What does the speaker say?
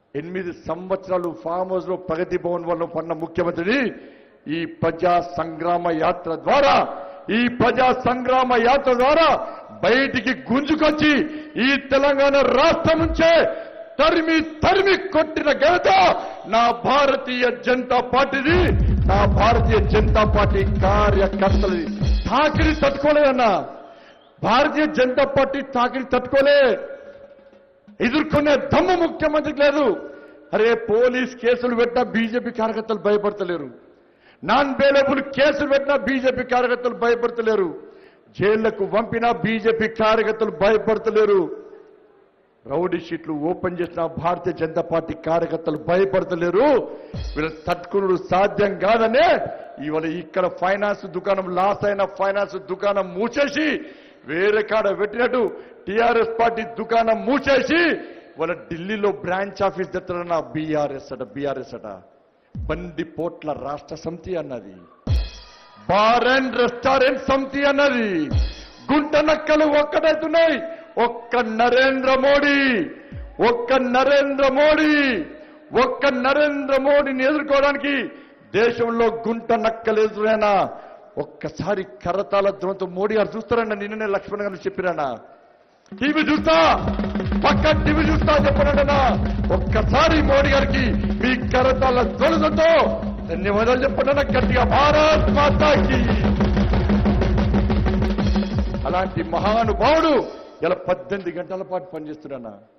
ఎనిమిది సంవత్సరాలు farm house లో ప్రగతి భవన్ వల్ల పన్న ముఖ్యమంత్రిని ఈ ప్రజా సంగ్రామ యాత్ర ద్వారా ఈ ప్రజా సంగ్రామ యాత్ర ద్వారా బయటికి గుంజుకొచ్చి ఈ తెలంగాణ రాష్ట్రం నుంచే తరిమి తరిమి కొట్టిన ఘనత నా భారతీయ జనతా పార్టీది నా భారతీయ జనతా పార్టీ కార్యకర్తలది తాకిడి తట్టుకోలేదన్నా భారతీయ జనతా పార్టీ తాకిడి తట్టుకోలే ఎదుర్కొనే దమ్ము ముఖ్యమంత్రికి లేదు అరే పోలీస్ కేసులు పెట్టినా బీజేపీ కార్యకర్తలు భయపడతలేరు నాన్ బెయిలబుల్ కేసులు పెట్టినా బీజేపీ కార్యకర్తలు భయపడతలేరు జైళ్లకు పంపినా బీజేపీ కార్యకర్తలు భయపడతలేరు రౌడీ షీట్లు ఓపెన్ చేసిన భారతీయ జనతా పార్టీ కార్యకర్తలు భయపడతలేరు వీళ్ళ తట్టుకునుడు సాధ్యం కాదనే ఇవాళ ఇక్కడ ఫైనాన్స్ దుకాణం లాస్ అయిన ఫైనాన్స్ దుకాణం మూసేసి వేరే కాడ పెట్టినట్టు టిఆర్ఎస్ పార్టీ దుకాణం మూసేసి వాళ్ళ ఢిల్లీలో బ్రాంచ్ ఆఫీస్ తెత్తడన్న బీఆర్ఎస్ అట బీఆర్ఎస్ అట బందిపోట్ల రాష్ట్ర సమితి అన్నది బార్ అండ్ రెస్టారెంట్ సమితి అన్నది గుంట నక్కలు ఒక్కటవుతున్నాయి ఒక్క నరేంద్ర మోడీ ఒక్క నరేంద్ర మోడీ ఒక్క నరేంద్ర మోడీని ఎదుర్కోవడానికి దేశంలో గుంట నక్కలు ఎదురైనా ఒక్కసారి కరతాల ధ్వనంతో మోడీ గారు చూస్తారన్న నిన్ననే లక్ష్మణ్ గారు చెప్పిరానా టీవీ చూస్తా పక్క టీవీ చూస్తా చెప్పనంటనా ఒక్కసారి మోడీ గారికి మీ కరతాల ధ్వనులతో ధన్యవాదాలు చెప్పండి గట్టిగా భారత్ మాతాకి అలాంటి మహానుభావుడు ఇలా పద్దెనిమిది గంటల పాటు పనిచేస్తున్నా